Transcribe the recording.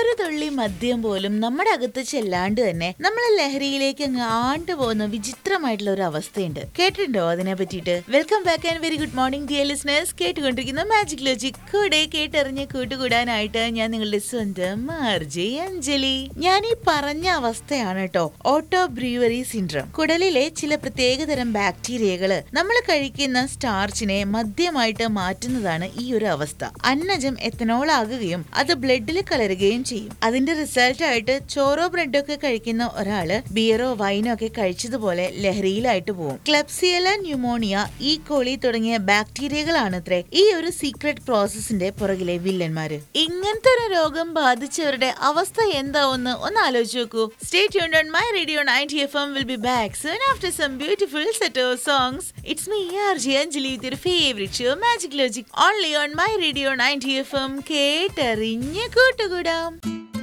ഒരു തുള്ളി മദ്യം പോലും നമ്മുടെ അകത്ത് ചെല്ലാണ്ട് തന്നെ നമ്മളെ ലഹരിയിലേക്ക് അങ്ങ് ആണ്ടു പോകുന്ന വിചിത്രമായിട്ടുള്ള ഒരു അവസ്ഥയുണ്ട് കേട്ടിട്ടുണ്ടോ അതിനെ പറ്റിയിട്ട് welcome back and very good morning dear listeners കേട്ടുകൊണ്ടിരിക്കുന്ന മാജിക് ലോജിക് കൂടെ കേട്ടറിഞ്ഞ് കൂട്ടുകൂടാനായിട്ട് ഞാൻ നിങ്ങളുടെ സ്വന്തം മാർജി അഞ്ജലി ഞാൻ ഈ പറഞ്ഞ അവസ്ഥയാണ് കേട്ടോ ഓട്ടോ ബ്രൂവറി സിൻഡ്രം കുടലിലെ ചില പ്രത്യേകതരം ബാക്ടീരിയകള് നമ്മൾ കഴിക്കുന്ന സ്റ്റാർച്ചിനെ മദ്യമായിട്ട് മാറ്റുന്നതാണ് ഈ ഒരു അവസ്ഥ അന്നജം എത്തനോൾ ആകുകയും അത് ബ്ലഡിൽ കലരുകയും ചെയ്യും അതിന്റെ റിസൾട്ട് ആയിട്ട് ചോറോ ബ്രെഡോ ഒക്കെ കഴിക്കുന്ന ഒരാള് ബിയറോ വൈനോ ഒക്കെ കഴിച്ചതുപോലെ ലഹരിയിലായിട്ട് പോകും ക്ലബ്സിയല ന്യൂമോണിയ ഈ കോളി തുടങ്ങിയ ബാക്ടീരിയകളാണത്രേ ഈ ഒരു സീക്രട്ട് പ്രോസസ്സിന്റെ പുറകിലെ വില്ലന്മാര് ഇങ്ങനത്തെ ഒരു രോഗം ബാധിച്ചവരുടെ അവസ്ഥ എന്താവുമെന്ന് ഒന്ന് ആലോചിച്ച് നോക്കൂ stay tuned on my radio 90 F M will be back soon after some beautiful set of songs it's me R J Anjali with your favourite show magic logic only on my radio 90 F M കേട്ടറിഞ്ഞ് കൂട്ടുകൂടാം